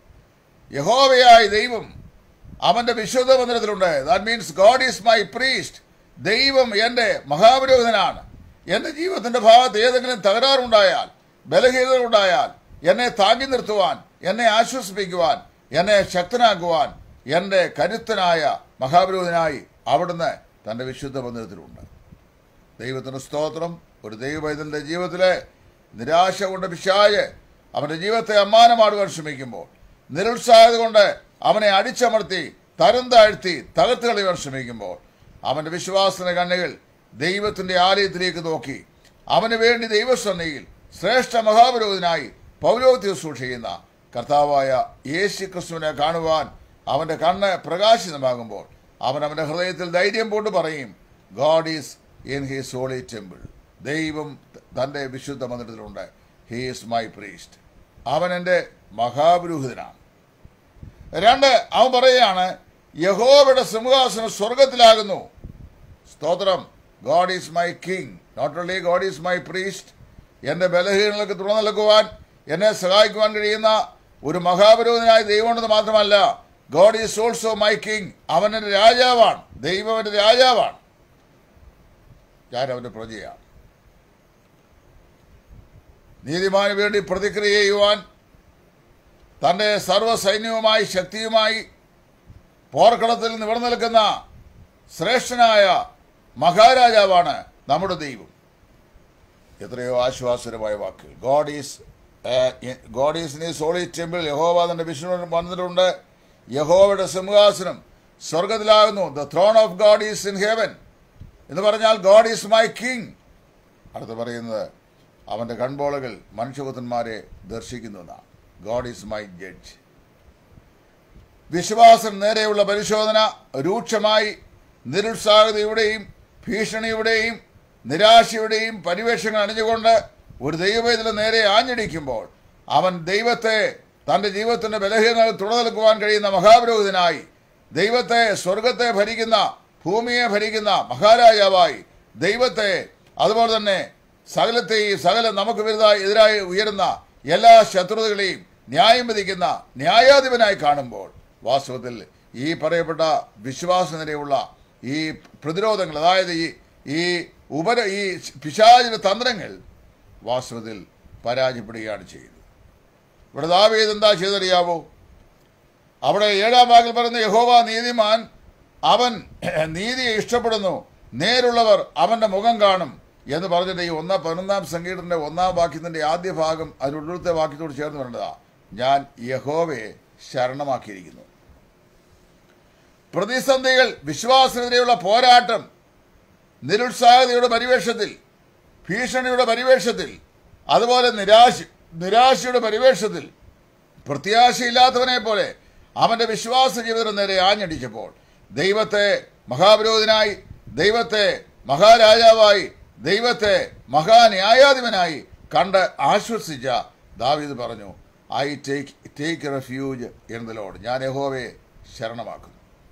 യഹോവയായ ദൈവം അവന്റെ വിശുദ്ധ മന്ദിരത്തിലുണ്ട് that means God is my priest ദൈവം എൻ്റെ മഹാപുരോഹിതനാണ് എൻ്റെ ജീവിതത്തിന്റെ ഭാഗത്ത് ഏതെങ്കിലും തകരാറുണ്ടായാൽ ബലഹീനത ഉണ്ടായാൽ എന്നെ താങ്ങി നിർത്തുവാൻ എന്നെ ആശ്വസിപ്പിക്കുവാൻ എന്നെ ശക്തനാക്കുവാൻ എൻ്റെ കരുത്തനായ മഹാപുരോഹിതനായി അവിടുന്ന് തൻ്റെ വിശുദ്ധ മന്ദിരത്തിലുണ്ട് ദൈവത്തിന് സ്തോത്രം ഒരു ദൈവവൈദ്യന്റെ ജീവിതത്തിലെ നിരാശ കൊണ്ട് പിശായ് അവന്റെ ജീവിതത്തെ അമ്മാനമാടുവാൻ ശ്രമിക്കുമ്പോൾ നിരുത്സാഹത കൊണ്ട് അവനെ അടിച്ചമർത്തി തരം താഴ്ത്തി തകർത്ത് കളയുവാൻ ശ്രമിക്കുമ്പോൾ അവന്റെ വിശ്വാസത്തിന്റെ കണ്ണുകൾ ദൈവത്തിന്റെ ആലയത്തിലേക്ക് നോക്കി അവന് വേണ്ടി ദൈവസന്നയിൽ ശ്രേഷ്ഠ മഹാപുരോഹിതനായി പൗരോഹിത്യം സൂക്ഷിക്കുന്ന കർത്താവായ യേശു ക്രിസ്തുവിനെ കാണുവാൻ അവന്റെ കണ്ണ് പ്രകാശിതമാകുമ്പോൾ അവൻ അവന്റെ ഹൃദയത്തിൽ ധൈര്യം കൊണ്ട് പറയും God is in his holy temple ദൈവം തന്റെ വിശുദ്ധ മന്ദിരത്തിലുണ്ട് ഹി ഈസ് മൈ പ്രീസ്റ്റ് അവൻ എൻ്റെ മഹാപുരോഹിതനാണ് രണ്ട് അവൻ പറയുകയാണ് യഹോവയുടെ സിംഹാസനം സ്വർഗത്തിലാകുന്നു സ്തോത്രം God is my king not only God is my priest എൻ്റെ ബലഹീനങ്ങൾക്ക് തുറന്നു നൽകുവാൻ എന്നെ സഹായിക്കുവാൻ കഴിയുന്ന ഒരു മഹാപുരോഹിതനായ ദൈവമുണ്ടെന്ന് മാത്രമല്ല God is also my king അവൻ എൻ്റെ രാജാവാണ് ദൈവം എൻ്റെ രാജാവാണ് ഞാൻ അവൻ്റെ പ്രജയാണ് നീതിമാന് വേണ്ടി പ്രതിക്രിയ ചെയ്യുവാൻ തന്റെ സർവ്വസൈന്യവുമായി ശക്തിയുമായി പോർക്കളത്തിൽ നിവർന്നു നിൽക്കുന്ന ശ്രേഷ്ഠനായ മഹാരാജാവാണ് നമ്മുടെ ദൈവം എത്രയോ ആശ്വാസകരമായ വാക്കുകൾ God is God is in holy temple യഹോവ തന്റെ വിഷ്ണു മന്ദിരമുണ്ട് യഹോവയുടെ സിംഹാസനം സ്വർഗത്തിലാകുന്നു the throne of God is in heaven എന്ന് പറഞ്ഞാൽ ഗോഡ് ഈസ് മൈ കിങ് അടുത്ത് പറയുന്നത് അവന്റെ കൺപോളകൾ മനുഷ്യപുത്രന്മാരെ ദർശിക്കുന്നു എന്നാണ് ഗോഡ് ഈസ് മൈ ജഡ്ജ് വിശ്വാസം നേരെയുള്ള പരിശോധന രൂക്ഷമായി നിരുത്സാഹതയുടെയും ഭീഷണിയുടെയും നിരാശയുടെയും പരിവേഷങ്ങൾ അണിഞ്ഞുകൊണ്ട് ഒരു ദൈവവേദന നേരെ ആഞ്ഞടിക്കുമ്പോൾ അവൻ ദൈവത്തെ തന്റെ ജീവിതത്തിന്റെ ബലഹീനങ്ങൾ തുടർനിൽക്കുവാൻ കഴിയുന്ന മഹാപുരോഹിതനായി ദൈവത്തെ സ്വർഗത്തെ ഭരിക്കുന്ന ഭൂമിയെ ഭരിക്കുന്ന മഹാരാജാവായി ദൈവത്തെ അതുപോലെ തന്നെ സകലത്തെയും സകല നമുക്ക് വിരുദ്ധമായി എതിരായി ഉയരുന്ന എല്ലാ ശത്രുതകളെയും ന്യായം വിധിക്കുന്ന ന്യായാധിപനായി കാണുമ്പോൾ വാസ്തവത്തിൽ ഈ പറയപ്പെട്ട വിശ്വാസനിരയുള്ള ഈ പ്രതിരോധങ്ങൾ അതായത് ഈ ഈ ഉപര ഈ പിശാചിന്റെ തന്ത്രങ്ങൾ വാസ്തവത്തിൽ പരാജയപ്പെടുകയാണ് ചെയ്യുന്നത് ഇവിടെ ദാവീദ് എന്താ ചെയ്തറിയാവോ അവിടെ ഏഴാം ഭാഗത്തിൽ പറയുന്ന യഹോവ നീതിമാൻ അവൻ നീതിയെ ഇഷ്ടപ്പെടുന്നു നേരുള്ളവർ അവന്റെ മുഖം കാണും എന്ന് പറഞ്ഞിട്ട് ഈ ഒന്നാം പതിനൊന്നാം സംഗീതത്തിന്റെ ഒന്നാം വാക്യത്തിന്റെ ആദ്യ ഭാഗം അതിനുള്ളിലത്തെ വാക്യത്തോട് ചേർന്ന് വരേണ്ടതാ ഞാൻ യഹോവയെ ശരണമാക്കിയിരിക്കുന്നു പ്രതിസന്ധികൾ വിശ്വാസത്തിനെതിരെയുള്ള പോരാട്ടം നിരുത്സാഹതയുടെ പരിവേഷത്തിൽ ഭീഷണിയുടെ പരിവേഷത്തിൽ അതുപോലെ നിരാശ നിരാശയുടെ പരിവേഷത്തിൽ പ്രത്യാശയില്ലാത്തവനെ പോലെ അവന്റെ വിശ്വാസ ജീവിതം നേരെ ആഞ്ഞടിച്ചപ്പോൾ ദൈവത്തെ മഹാവിരോധനായി ദൈവത്തെ മഹാരാജാവായി ദൈവത്തെ മഹാന്യായാധിപനായി കണ്ട് ആശ്വസിച്ച ദാവീദ് പറഞ്ഞു I take take refuge in the Lord ഞാൻ യഹോവയെ ശരണമാക്കുന്നു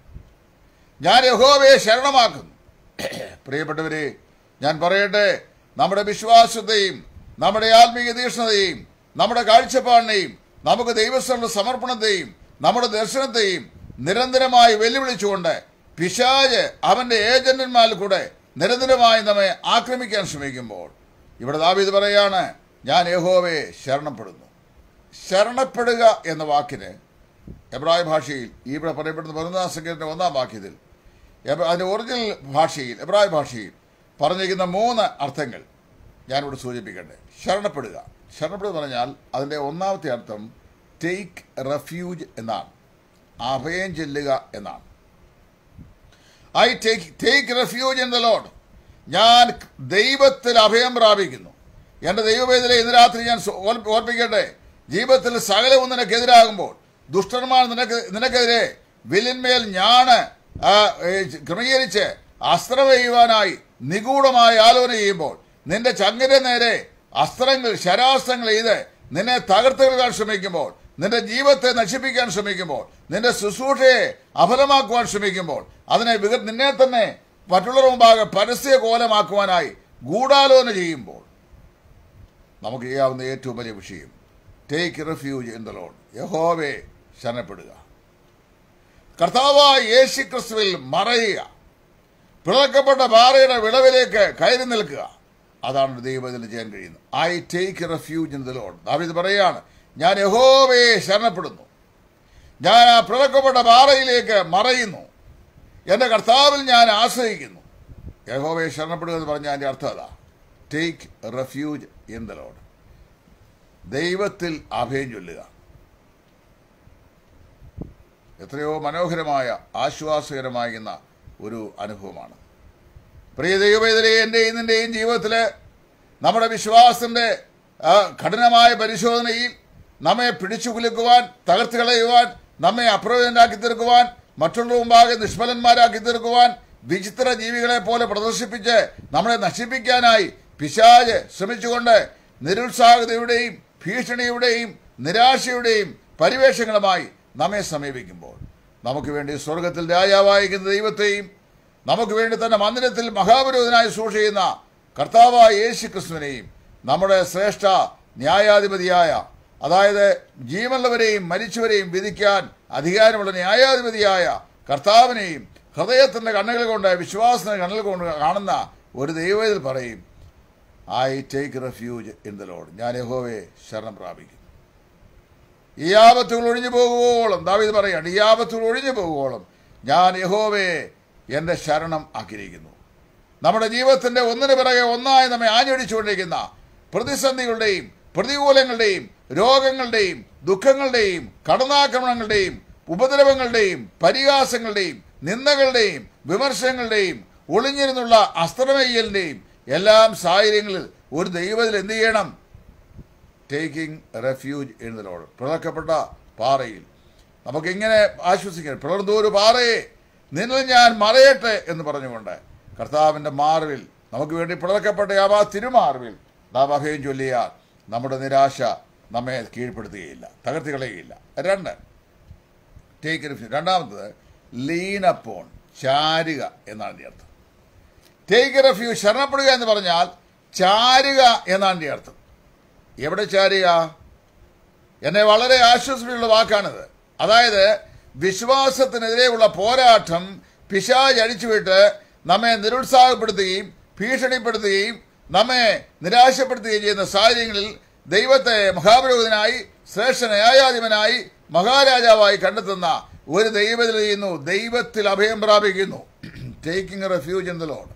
ഞാൻ യഹോവയെ ശരണമാക്കുന്നു പ്രിയപ്പെട്ടവരെ ഞാൻ പറയട്ടെ നമ്മുടെ വിശ്വാസത്തെയും നമ്മുടെ ആത്മീയ തീക്ഷ്ണതയും നമ്മുടെ കാഴ്ചപ്പാടിനെയും നമുക്ക് ദൈവസ്ഥലുള്ള സമർപ്പണത്തെയും നമ്മുടെ ദർശനത്തെയും നിരന്തരമായി വെല്ലുവിളിച്ചുകൊണ്ട് പിശാജ് അവന്റെ ഏജന്റന്മാരിൽ കൂടെ നിരന്തരമായി നമ്മെ ആക്രമിക്കാൻ ശ്രമിക്കുമ്പോൾ ഇവിടെ ദാവീദ് പറയാണ് ഞാൻ യഹോവയെ ശരണപ്പെടുന്നു ശരണപ്പെടുക എന്ന വാക്കിന് എബ്രായ ഭാഷയിൽ ഇവിടെ പറയപ്പെടുന്ന പതിനൊന്നാം സംഖ്യത്തിന്റെ ഒന്നാം വാക്യത്തിൽ എബ്ര- അതിന്റെ ഒറിജിനൽ ഭാഷയിൽ എബ്രായ ഭാഷയിൽ പറഞ്ഞിരിക്കുന്ന മൂന്ന് അർത്ഥങ്ങൾ ഞാനിവിടെ സൂചിപ്പിക്കട്ടെ ശരണപ്പെടുക ശരണപ്പെടുക എന്ന് പറഞ്ഞാൽ അതിന്റെ ഒന്നാമത്തെ അർത്ഥം ടേക്ക് റെഫ്യൂജ് എന്നാണ് അഭയം ചെല്ലുക എന്നാണ് I take take refuge in the Lord ഞാൻ ദൈവത്തിൽ അഭയം പ്രാപിക്കുന്നു എന്റെ ദൈവവേദന ഇന്ന് രാത്രി ഞാൻ സു- ഓർപ്പ- ഓർപ്പിക്കട്ടെ ജീവിതത്തിൽ സകലവും നിനക്കെതിരാകുമ്പോൾ ദുഷ്ടന്മാർ നിനക്ക് നിനക്കെതിരെ വില്ലിന്മേൽ ഞാണ് ആ, ഏ, ക്രമീകരിച്ച് അസ്ത്രം ചെയ്യുവാനായി നിഗൂഢമായി ആലോചന ചെയ്യുമ്പോൾ നിന്റെ ചങ്ങിന്റെ നേരെ അസ്ത്രങ്ങൾ ശരാസ്ത്രങ്ങൾ ചെയ്ത് നിന്നെ തകർത്ത് കളയാൻ ശ്രമിക്കുമ്പോൾ നിന്റെ ജീവിതത്തെ നശിപ്പിക്കാൻ ശ്രമിക്കുമ്പോൾ നിന്റെ ശുശ്രൂഷയെ അഫലമാക്കുവാൻ ശ്രമിക്കുമ്പോൾ അതിനെ വിക- നിന്നെ തന്നെ മറ്റുള്ളവർ മുമ്പാകെ പരസ്യ കോലമാക്കുവാനായി ഗൂഢാലോചന ചെയ്യുമ്പോൾ നമുക്ക് ചെയ്യാവുന്ന ഏറ്റവും വലിയ വിഷയം take refuge in the Lord യഹോവെ ശരണപ്പെടുക കർത്താവായ യേശു ക്രിസ്തുവിൽ മറയുക പിളക്കപ്പെട്ട പാറയുടെ വിളവിലേക്ക് കയറി നിൽക്കുക അതാണ് ദൈവത്തിൽ ചെയ്യാൻ കഴിയുന്നത് I take refuge in the Lord ദാവീദ് പറയുകയാണ് ഞാൻ യഹോവയെ ശരണപ്പെടുന്നു ഞാൻ ആ പിളക്കപ്പെട്ട പാറയിലേക്ക് മറയുന്നു എന്റെ കർത്താവിൽ ഞാൻ ആശ്രയിക്കുന്നു യഹോവയെ ശരണപ്പെടുക എന്ന് പറഞ്ഞാൽ അതിന്റെ അർത്ഥം അതാ take refuge in the Lord ദൈവത്തിൽ അഭയം ചൊല്ലുക എത്രയോ മനോഹരമായ ആശ്വാസകരമാകുന്ന ഒരു അനുഭവമാണ് പ്രിയ ദൈവവേദനയെ എൻ്റെയും നിന്റെയും ജീവിതത്തിൽ നമ്മുടെ വിശ്വാസത്തിന്റെ ആ, കഠിനമായ പരിശോധനയിൽ നമ്മെ പിടിച്ചു കുലുക്കുവാൻ തകർത്ത് കളയുവാൻ നമ്മെ അപ്രയോജനരാക്കി തീർക്കുവാൻ മറ്റുള്ള മുമ്പാകെ നിഷ്ഫലന്മാരാക്കി തീർക്കുവാൻ വിചിത്ര ജീവികളെ പോലെ പ്രദർശിപ്പിച്ച് നമ്മളെ നശിപ്പിക്കാനായി പിശാജ് ശ്രമിച്ചുകൊണ്ട് നിരുത്സാഹതയുടെയും ഭീഷണിയുടെയും നിരാശയുടെയും പരിവേഷങ്ങളുമായി നമ്മെ സമീപിക്കുമ്പോൾ നമുക്ക് വേണ്ടി സ്വർഗത്തിൽ രാജാവായിരിക്കുന്ന ദൈവത്തെയും നമുക്ക് വേണ്ടി തന്നെ മന്ദിരത്തിൽ മഹാപുരോധനായി സൂക്ഷിക്കുന്ന കർത്താവായ യേശു ക്രിസ്തുവിനെയും നമ്മുടെ ശ്രേഷ്ഠ ന്യായാധിപതിയായ അതായത് ജീവനുള്ളവരെയും മരിച്ചവരെയും വിധിക്കാൻ അധികാരമുള്ള ന്യായാധിപതിയായ കർത്താവിനെയും ഹൃദയത്തിന്റെ കണ്ണുകൾ കൊണ്ട് വിശ്വാസത്തിന്റെ കണ്ണുകൾ കൊണ്ട് കാണുന്ന ഒരു ദൈവത്തിൽ പറയും I take refuge in the Lord ഞാൻ യഹോവയെ ശരണം പ്രാപിക്കും ഈ ആപത്തുകൾ ഒഴിഞ്ഞു പോകുവോളം ദാവീദ് പറയാണ് ഈ ആപത്തുകൾ ഒഴിഞ്ഞു പോകുവോളം ഞാൻ യഹോവയെ എന്റെ ശരണം ആക്കിയിരിക്കുന്നു നമ്മുടെ ജീവിതത്തിന്റെ ഒന്നിനു പിറകെ ഒന്നായി നമ്മെ ആഞ്ഞടിച്ചുകൊണ്ടിരിക്കുന്ന പ്രതിസന്ധികളുടെയും പ്രതികൂലങ്ങളുടെയും രോഗങ്ങളുടെയും ദുഃഖങ്ങളുടെയും കടന്നാക്രമണങ്ങളുടെയും ഉപദ്രവങ്ങളുടെയും പരിഹാസങ്ങളുടെയും നിന്ദകളുടെയും വിമർശനങ്ങളുടെയും ഒളിഞ്ഞിരുന്നുള്ള അസ്ത്രമയ്യലിന്റെയും എല്ലാം സാഹചര്യങ്ങളിൽ ഒരു ദൈവത്തിൽ എന്ത് ചെയ്യണം taking refuge in the Lord പിളർക്കപ്പെട്ട പാറയിൽ നമുക്കിങ്ങനെ ആശ്വസിക്കണം പിളർന്ന ഒരു പാറയെ നിന്നിൽ ഞാൻ മറയട്ടെ എന്ന് പറഞ്ഞുകൊണ്ട് കർത്താവിന്റെ മാർവിൽ നമുക്ക് വേണ്ടി പിളർക്കപ്പെട്ട ആ തിരുമാർവിൽ നാം അഭയം ചൊല്ലിയാൽ നമ്മുടെ നിരാശ നമ്മെ കീഴ്പ്പെടുത്തുകയില്ല തകർത്തി കളയുകയില്ല രണ്ട് ടേക്ക് റെഫ്യൂജ് രണ്ടാമത്തത് ലീൻ അപ്പോൺ ചാരുക എന്നാണ് ഇതിന്റെ അർത്ഥം ടേക്ക് റെഫ്യൂജ് ശരണപ്പെടുക എന്ന് പറഞ്ഞാൽ ചാരുക എന്നാണ് ഇതിന്റെ അർത്ഥം എവിടെ ചാരുക എന്നെ വളരെ ആശ്വസിപ്പിച്ചുള്ള വാക്കാണിത് അതായത് വിശ്വാസത്തിനെതിരെയുള്ള പോരാട്ടം പിശാജ് അഴിച്ചുവിട്ട് നമ്മെ നിരുത്സാഹപ്പെടുത്തുകയും ഭീഷണിപ്പെടുത്തുകയും നമ്മെ നിരാശപ്പെടുത്തുകയും ചെയ്യുന്ന സാഹചര്യങ്ങളിൽ ദൈവത്തെ മഹാപുരോഹിതനായി ശ്രേഷ്ഠ ന്യായാധിപനായി മഹാരാജാവായി കണ്ടെത്തുന്ന ഒരു ദൈവത്തിൽ ചെയ്യുന്നു ദൈവത്തിൽ അഭയം പ്രാപിക്കുന്നു taking refuge in the Lord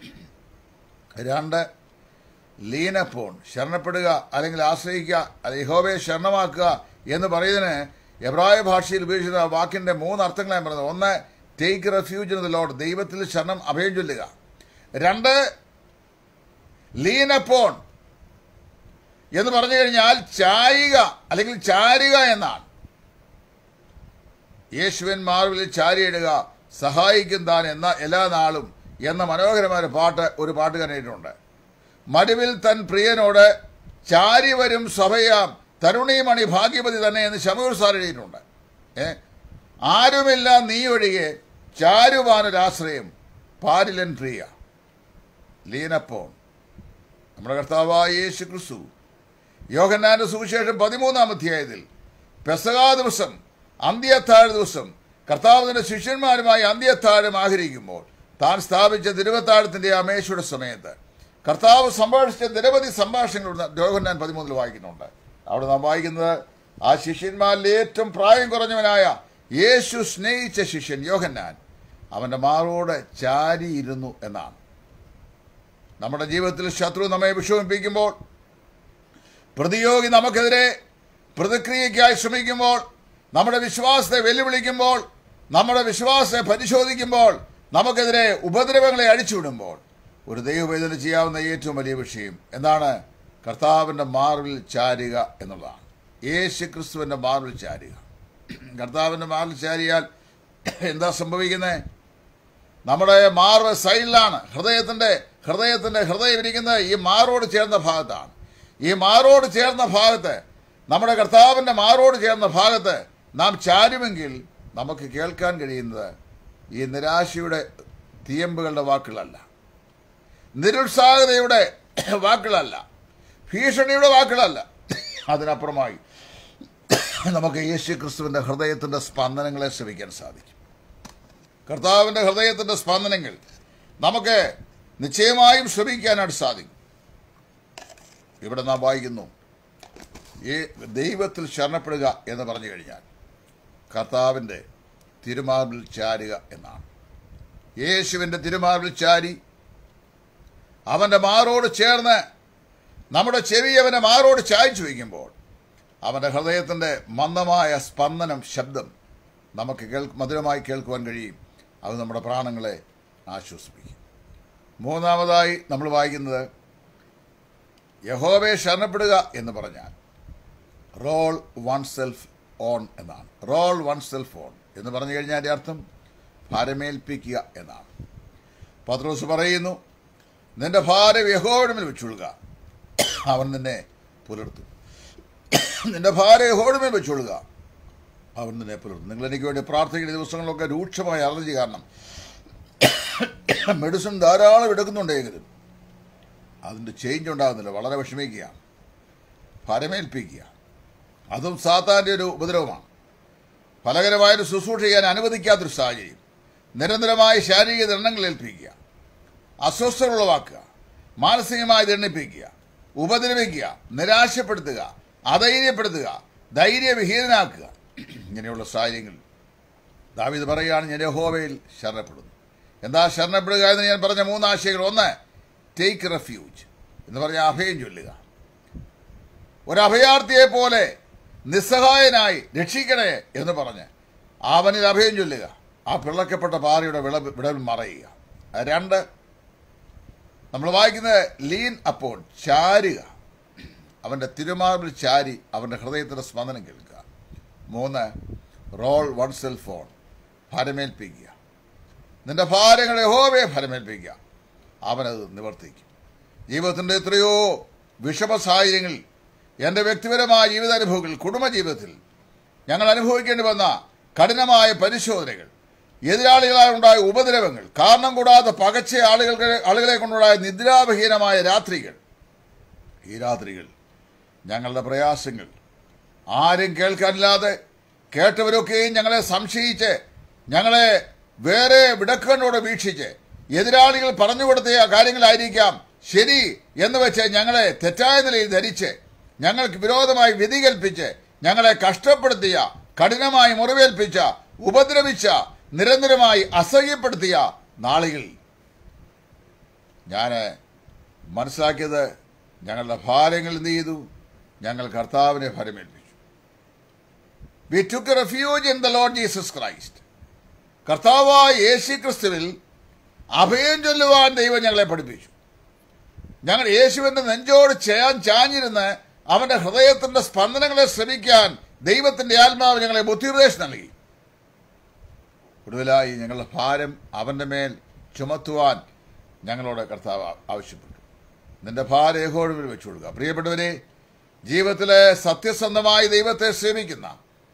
രണ്ട് ലീനപ്പോൺ ശരണപ്പെടുക അല്ലെങ്കിൽ ആശ്രയിക്കുക അല്ലെങ്കിൽ യഹോവയെ ശരണമാക്കുക എന്ന് പറയുന്നതിന് എബ്രായ ഭാഷയിൽ ഉപയോഗിക്കുന്ന വാക്കിന്റെ മൂന്ന് അർത്ഥങ്ങൾ ഞാൻ പറഞ്ഞത് ഒന്ന് take refuge in the Lord ദൈവത്തിൽ ശരണം അഭയം ചൊല്ലുക രണ്ട് ലീനപ്പോൺ എന്ന് പറഞ്ഞു കഴിഞ്ഞാൽ ചായുക അല്ലെങ്കിൽ ചാരുക എന്നാണ് യേശുവൻ മാർവിൽ ചാരിയിടുക സഹായിക്കും താൻ എന്ന എല്ലാ നാളും എന്ന മനോഹരമായ ഒരു പാട്ട് ഒരു പാട്ടുകാരനായിട്ടുണ്ട് മടുവിൽ തൻ പ്രിയനോട് ചാരി വരും സഭയാം തരുണീമണി ഭാഗ്യവതി തന്നെ എന്ന് ശമൂർ സാർ എഴുതിയിട്ടുണ്ട് ഏ ആരുമില്ല നീ ഒഴികെ ചാരുവാനൊരാശ്രയം പാരിലൻ പ്രിയ ലീനപ്പോൺ നമ്മുടെ കർത്താവായ യേശു ക്രിസ്തു യോഹന്നാന്റെ സുവിശേഷം പതിമൂന്നാം അധ്യായത്തിൽ പെസകാ ദിവസം അന്ത്യത്താഴ ദിവസം കർത്താവിന്റെ ശിഷ്യന്മാരുമായി അന്ത്യത്താഴം ആഗ്രഹിക്കുമ്പോൾ താൻ സ്ഥാപിച്ച തിരുവത്താഴത്തിന്റെ അമേശയുടെ സമയത്ത് കർത്താവ് സംഭാഷിച്ച നിരവധി സംഭാഷണങ്ങൾ യോഹന്നാൻ പതിമൂന്നിൽ വായിക്കുന്നുണ്ട് അവിടെ നാം വായിക്കുന്നത് ആ ശിഷ്യന്മാരിൽ ഏറ്റവും പ്രായം കുറഞ്ഞവനായ യേശു സ്നേഹിച്ച ശിഷ്യൻ യോഹന്നാൻ അവന്റെ മാറോട് ചാരിയിരുന്നു എന്നാണ് നമ്മുടെ ജീവിതത്തിൽ ശത്രു നമ്മെ വിഷമിപ്പിക്കുമ്പോൾ പ്രതിയോഗി നമുക്കെതിരെ പ്രതിക്രിയയ്ക്കായി ശ്രമിക്കുമ്പോൾ നമ്മുടെ വിശ്വാസത്തെ വെല്ലുവിളിക്കുമ്പോൾ നമ്മുടെ വിശ്വാസത്തെ പരിശോധിക്കുമ്പോൾ നമുക്കെതിരെ ഉപദ്രവങ്ങളെ അഴിച്ചുവിടുമ്പോൾ ഒരു ദൈവവേദന ചെയ്യാവുന്ന ഏറ്റവും വലിയ വിഷയം എന്താണ് കർത്താവിൻ്റെ മാർവിൽ ചാരുക എന്നുള്ളതാണ് യേശു ക്രിസ്തുവിൻ്റെ മാർവിൽ ചാരുക കർത്താവിൻ്റെ മാർവിൽ ചാരിയാൽ എന്താ സംഭവിക്കുന്നത് നമ്മുടെ മാർവ് സൈഡിലാണ് ഹൃദയത്തിന്റെ ഹൃദയത്തിന്റെ ഹൃദയം ഇരിക്കുന്നത് ഈ മാറോട് ചേർന്ന ഭാഗത്താണ് ഈ മാറോട് ചേർന്ന ഭാഗത്ത് നമ്മുടെ കർത്താവിന്റെ മാറോട് ചേർന്ന ഭാഗത്ത് നാം ചാരുമെങ്കിൽ നമുക്ക് കേൾക്കാൻ കഴിയുന്നത് ഈ നിരാശയുടെ തീയമ്പുകളുടെ വാക്കുകളല്ല നിരുത്സാഹതയുടെ വാക്കുകളല്ല ഭീഷണിയുടെ വാക്കുകളല്ല അതിനപ്പുറമായി നമുക്ക് യേശു ക്രിസ്തുവിന്റെ ഹൃദയത്തിന്റെ സ്പന്ദനങ്ങളെ ശ്രമിക്കാൻ സാധിക്കും കർത്താവിന്റെ ഹൃദയത്തിന്റെ സ്പന്ദനങ്ങൾ നമുക്ക് നിശ്ചയമായും ശ്രമിക്കാനായിട്ട് സാധിക്കും ഇവിടെ നാം വായിക്കുന്നു ഈ ദൈവത്തിൽ ശരണപ്പെടുക എന്ന് പറഞ്ഞു കഴിഞ്ഞാൽ കർത്താവിൻ്റെ തിരുമാർബിൽ ചാരുക എന്നാണ് യേശുവിൻ്റെ തിരുമാർബിൽ ചാരി അവൻ്റെ മാറോട് ചേർന്ന് നമ്മുടെ ചെവി അവൻ്റെ മാറോട് ചായച്ചു വയ്ക്കുമ്പോൾ അവൻ്റെ ഹൃദയത്തിൻ്റെ മന്ദമായ സ്പന്ദനം ശബ്ദം നമുക്ക് കേൾ മധുരമായി കേൾക്കുവാൻ കഴിയും അത് നമ്മുടെ പ്രാണങ്ങളെ ആശ്വസിപ്പിക്കും മൂന്നാമതായി നമ്മൾ വായിക്കുന്നത് യഹോവയെ ശരണപ്പെടുക എന്ന് പറഞ്ഞാൽ റോൾ വൺ സെൽഫ് ഓൺ എന്നാണ് റോൾ വൺ സെൽഫ് ഓൺ എന്ന് പറഞ്ഞു കഴിഞ്ഞാൽ അതിൻ്റെ അർത്ഥം ഭാരമേൽപ്പിക്കുക എന്നാണ് പത്രോസ് പറയുന്നു നിന്റെ ഭാരം യഹോയുടെ മേൽ വെച്ചുകൊള്ളുക അവൻ നിന്നെ പുലർത്തും നിന്റെ ഭാരം യഹോയുടെ മേൽ വെച്ചുകൊള്ളുക അവൻ നിന്നെ പുലർത്തും നിങ്ങൾ എനിക്ക് വേണ്ടി പ്രാർത്ഥിക്കുന്ന ദിവസങ്ങളിലൊക്കെ രൂക്ഷമായ അലർജി കാരണം മെഡിസിൻ ധാരാളം എടുക്കുന്നുണ്ടെങ്കിലും അതിൻ്റെ ചേഞ്ച് ഉണ്ടാകുന്നില്ല വളരെ വിഷമിക്കുക ഫലമേൽപ്പിക്കുക അതും സാത്താൻ്റെ ഒരു ഉപദ്രവമാണ് ഫലകരമായൊരു ശുശ്രൂഷ ചെയ്യാൻ അനുവദിക്കാത്തൊരു സാഹചര്യം നിരന്തരമായ ശാരീരിക ദണ്ഡങ്ങൾ ഏൽപ്പിക്കുക അസ്വസ്ഥത ഉളവാക്കുക മാനസികമായി ദണ്ഡിപ്പിക്കുക ഉപദ്രവിക്കുക നിരാശപ്പെടുത്തുക അധൈര്യപ്പെടുത്തുക ധൈര്യവിഹീനനാക്കുക ഇങ്ങനെയുള്ള സാഹചര്യങ്ങൾ ദാവിത് പറയുകയാണ് ഞാൻ യഹോവയിൽ ശരണപ്പെടുന്നു എന്താ ശരണപ്പെടുക എന്ന് ഞാൻ പറഞ്ഞ മൂന്നാശയങ്ങൾ ഒന്ന് ടേക്ക് റെഫ്യൂജ് എന്ന് പറഞ്ഞ അഭയം ചൊല്ലുക ഒരു അഭയാർത്ഥിയെ പോലെ നിസ്സഹായനായി രക്ഷിക്കണേ എന്ന് പറഞ്ഞ് അവനിൽ അഭയം ചൊല്ലുക ആ പിളക്കപ്പെട്ട പാറയുടെ വിള വിടവിൽ മറയുക രണ്ട് നമ്മൾ വായിക്കുന്നത് ലീൻ അപ്പോൺ ചാരുക അവൻ്റെ തിരുമാറിൽ ചാരി അവൻ്റെ ഹൃദയത്തിൻ്റെ സ്പന്ദനം കേൾക്കുക മൂന്ന് റോൾ വൺ സെൽ ഫോൺ ഫലമേൽപ്പിക്കുക നിന്റെ ഭാരങ്ങളെ ഹോവയെ ഫലമേൽപ്പിക്കുക അവനത് നിവർത്തിക്കും ജീവിതത്തിൻ്റെ എത്രയോ വിഷമ സാഹചര്യങ്ങളിൽ എൻ്റെ വ്യക്തിപരമായ ജീവിതാനുഭവങ്ങളിൽ കുടുംബജീവിതത്തിൽ ഞങ്ങൾ അനുഭവിക്കേണ്ടി വന്ന കഠിനമായ പരിശോധനകൾ എതിരാളികളായ ഉണ്ടായ ഉപദ്രവങ്ങൾ കാരണം കൂടാതെ പകച്ച ആളുകൾക്ക് ആളുകളെ കൊണ്ടുണ്ടായ നിദ്രാവിഹീനമായ രാത്രികൾ ഈ രാത്രികൾ ഞങ്ങളുടെ പ്രയാസങ്ങൾ ആരും കേൾക്കാനില്ലാതെ കേട്ടവരൊക്കെയും ഞങ്ങളെ സംശയിച്ച് ഞങ്ങളെ വേറെ വിടക്കണ്ണോടെ വീക്ഷിച്ച് എതിരാളികൾ പറഞ്ഞു കൊടുത്ത കാര്യങ്ങളായിരിക്കാം ശരി എന്ന് വെച്ച് ഞങ്ങളെ തെറ്റായ നിലയിൽ ധരിച്ച് ഞങ്ങൾക്ക് വിരോധമായി വിധി കൽപ്പിച്ച് ഞങ്ങളെ കഷ്ടപ്പെടുത്തിയ കഠിനമായി മുറിവേൽപ്പിച്ച ഉപദ്രവിച്ച നിരന്തരമായി അസഹ്യപ്പെടുത്തിയ നാളുകൾ ഞാൻ മനസ്സിലാക്കിയത് ഞങ്ങളുടെ ഭാരങ്ങൾ എന്ത് ചെയ്തു ഞങ്ങൾ കർത്താവിനെ ഫലമേൽപ്പിച്ചു we took refuge in the Lord Jesus Christ കർത്താവായ യേശു ക്രിസ്തുവിൽ അഭയം ചൊല്ലുവാൻ ദൈവം ഞങ്ങളെ പഠിപ്പിച്ചു ഞങ്ങൾ യേശുവിന്റെ നെഞ്ചോട് ചെയ്യാൻ ചാഞ്ഞിരുന്ന് അവന്റെ ഹൃദയത്തിന്റെ സ്പന്ദനങ്ങളെ ശ്രമിക്കാൻ ദൈവത്തിന്റെ ആത്മാവ് ഞങ്ങളെ ബുദ്ധിപദേശം നൽകി ഒടുവിലായി ഞങ്ങളുടെ ഭാരം അവന്റെ മേൽ ചുമത്തുവാൻ ഞങ്ങളോട് കർത്താവ് ആവശ്യപ്പെട്ടു നിന്റെ ഭാര യഹോവയിൽ വെച്ചു കൊടുക്കുക പ്രിയപ്പെട്ടവരെ ജീവിതത്തിലെ സത്യസന്ധമായി ദൈവത്തെ സേവിക്കുന്ന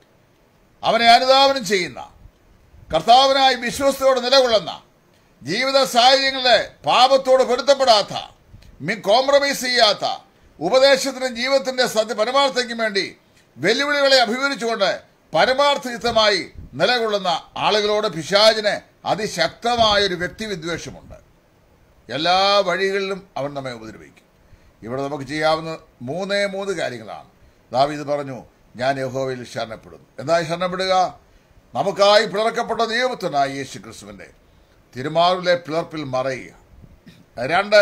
അവനെ അനുധാവനം ചെയ്യുന്ന കർത്താവിനായി വിശ്വസ്തയോടെ നിലകൊള്ളുന്ന ജീവിത സാഹചര്യങ്ങളിലെ പാപത്തോട് പൊരുത്തപ്പെടാത്ത മി- കോംപ്രമൈസ് ചെയ്യാത്ത ഉപദേശത്തിനും ജീവിതത്തിന്റെ സത്യ പരമാർത്ഥയ്ക്കും വേണ്ടി വെല്ലുവിളികളെ അഭിമുഖിച്ചുകൊണ്ട് പരമാർത്ഥയുക്തമായി നിലകൊള്ളുന്ന ആളുകളോട് പിശാചിന് അതിശക്തമായ ഒരു വ്യക്തിവിദ്വേഷമുണ്ട് എല്ലാ വഴികളിലും അവൻ നമ്മെ ഉപദ്രവിക്കും ഇവിടെ നമുക്ക് ചെയ്യാവുന്ന മൂന്നേ മൂന്ന് കാര്യങ്ങളാണ് ദാവീദ് പറഞ്ഞു ഞാൻ യഹോവയിൽ ശരണപ്പെടുന്നു എന്തായി ശരണപ്പെടുക നമുക്കായി പിളർക്കപ്പെട്ട ദൈവത്തിനായി യേശു ക്രിസ്തുവിന്റെ തിരുമാറിലെ പിളർപ്പിൽ മറയുക രണ്ട്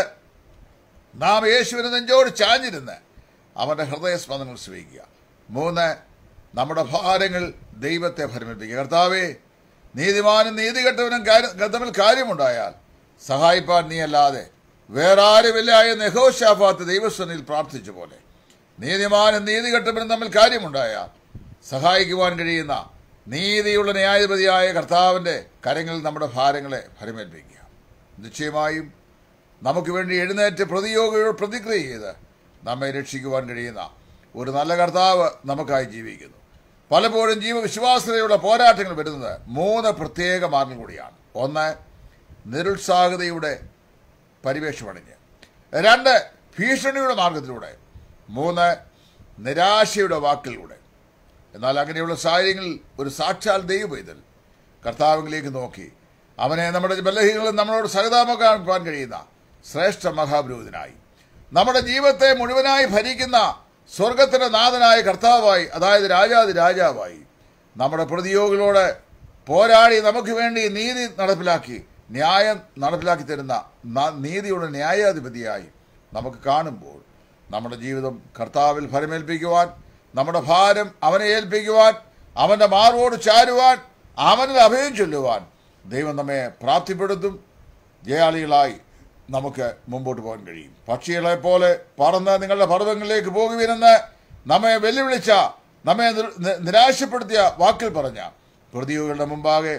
നാം യേശുവിനെ നെഞ്ചോട് ചാഞ്ഞിരുന്ന് അവന്റെ ഹൃദയസ്പന്ദനങ്ങൾ സ്വീകരിക്കുക മൂന്ന് നമ്മുടെ ഭാരങ്ങൾ ദൈവത്തെ ഭരമിപ്പിക്കുക കർത്താവേ നീതിമാനും നീതികെട്ടവനും കാര്യം തമ്മിൽ കാര്യമുണ്ടായാൽ സഹായിപ്പാൻ നീ അല്ലാതെ വേറെ ആരുമില്ല എന്ന് യഹോശാഫാത്ത് ദൈവസ്വനിൽ പ്രാർത്ഥിച്ച പോലെ നീതിമാനും നീതികെട്ടവനും തമ്മിൽ കാര്യമുണ്ടായാൽ സഹായിക്കുവാൻ കഴിയുന്ന നീതിയുള്ള ന്യായാധിപതിയായ കർത്താവിന്റെ കരങ്ങളിൽ നമ്മുടെ ഭാരങ്ങളെ ഭരമേൽപ്പിക്കുക നിശ്ചയമായും നമുക്ക് വേണ്ടി എഴുന്നേറ്റ് പ്രതിയോഗിയോട് പ്രതിക്രിയ ചെയ്ത് നമ്മെ രക്ഷിക്കുവാൻ കഴിയുന്ന ഒരു നല്ല കർത്താവ് നമുക്കായി ജീവിക്കുന്നു പലപ്പോഴും ജീവവിശ്വാസതയുടെ പോരാട്ടങ്ങൾ വരുന്നത് മൂന്ന് പ്രത്യേക മാർഗം കൂടിയാണ് ഒന്ന് നിരുത്സാഹതയുടെ പരിവേഷമണിഞ്ഞ് രണ്ട് ഭീഷണിയുടെ മാർഗത്തിലൂടെ മൂന്ന് നിരാശയുടെ വാക്കിലൂടെ എന്നാൽ അങ്ങനെയുള്ള സാഹചര്യങ്ങളിൽ ഒരു സാക്ഷാൽ ദൈവപൈതൽ കർത്താവിലേക്ക് നോക്കി അവനെ നമ്മുടെ ബലഹീനങ്ങളിൽ നമ്മളോട് സഹതാപക്കാൻ കഴിയുന്ന ശ്രേഷ്ഠ മഹാപുരോഹിതനായി നമ്മുടെ ജീവിതത്തെ മുഴുവനായി ഭരിക്കുന്ന സ്വർഗത്തിന്റെ നാഥനായ കർത്താവായി അതായത് രാജാതി രാജാവായി നമ്മുടെ പ്രതിയോഗികളോട് പോരാടി നമുക്ക് വേണ്ടി നീതി നടപ്പിലാക്കി ന്യായം നടപ്പിലാക്കി തരുന്ന ന- നീതിയുടെ ന്യായാധിപതിയായി നമുക്ക് കാണുമ്പോൾ നമ്മുടെ ജീവിതം കർത്താവിൽ ഫലമേൽപ്പിക്കുവാൻ നമ്മുടെ ഭാരം അവനെ ഏൽപ്പിക്കുവാൻ അവന്റെ മാറോട് ചാരുവാൻ അവനിൽ അഭയം ചൊല്ലുവാൻ ദൈവം നമ്മെ പ്രാപ്തിപ്പെടുത്തും ജയാളികളായി നമുക്ക് മുമ്പോട്ട് പോകാൻ കഴിയും പക്ഷികളെ പോലെ പറന്ന് നിങ്ങളുടെ പർവ്വങ്ങളിലേക്ക് പോകുവിനെന്ന് നമ്മെ വെല്ലുവിളിച്ച നമ്മെ നിർ- നി- നിരാശപ്പെടുത്തിയ വാക്കിൽ പറഞ്ഞ പ്രതിയോഗികളുടെ മുമ്പാകെ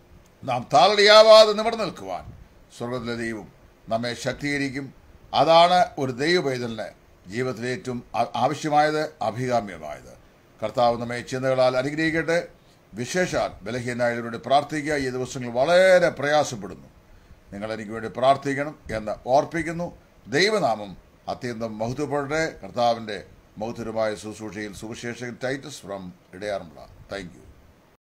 നാം താളടിയാവാതെ നിവർന്നു നിൽക്കുവാൻ സ്വർഗത്തിലെ ദൈവം നമ്മെ ശക്തീകരിക്കും അതാണ് ഒരു ദൈവ പൈതലിന് ജീവിതത്തിൽ ഏറ്റവും ആ- ആവശ്യമായത് അഭികാമ്യമായത് കർത്താവ് നമ്മെ ചിന്തകളാൽ അനുഗ്രഹിക്കട്ടെ വിശേഷാൽ ബലഹീനായവരോട് പ്രാർത്ഥിക്കുക ഈ ദിവസങ്ങൾ വളരെ പ്രയാസപ്പെടുന്നു നിങ്ങൾ എനിക്ക് വേണ്ടി പ്രാർത്ഥിക്കണം എന്ന് ഓർപ്പിക്കുന്നു ദൈവനാമം അത്യന്തം മഹത്വപ്പെടട്ടെ കർത്താവിൻ്റെ മഹത്വരമായ ശുശ്രൂഷയിൽ സുവിശേഷകൻ ടൈറ്റസ് ഫ്രം ഇടയാറുമുള്ള താങ്ക് യു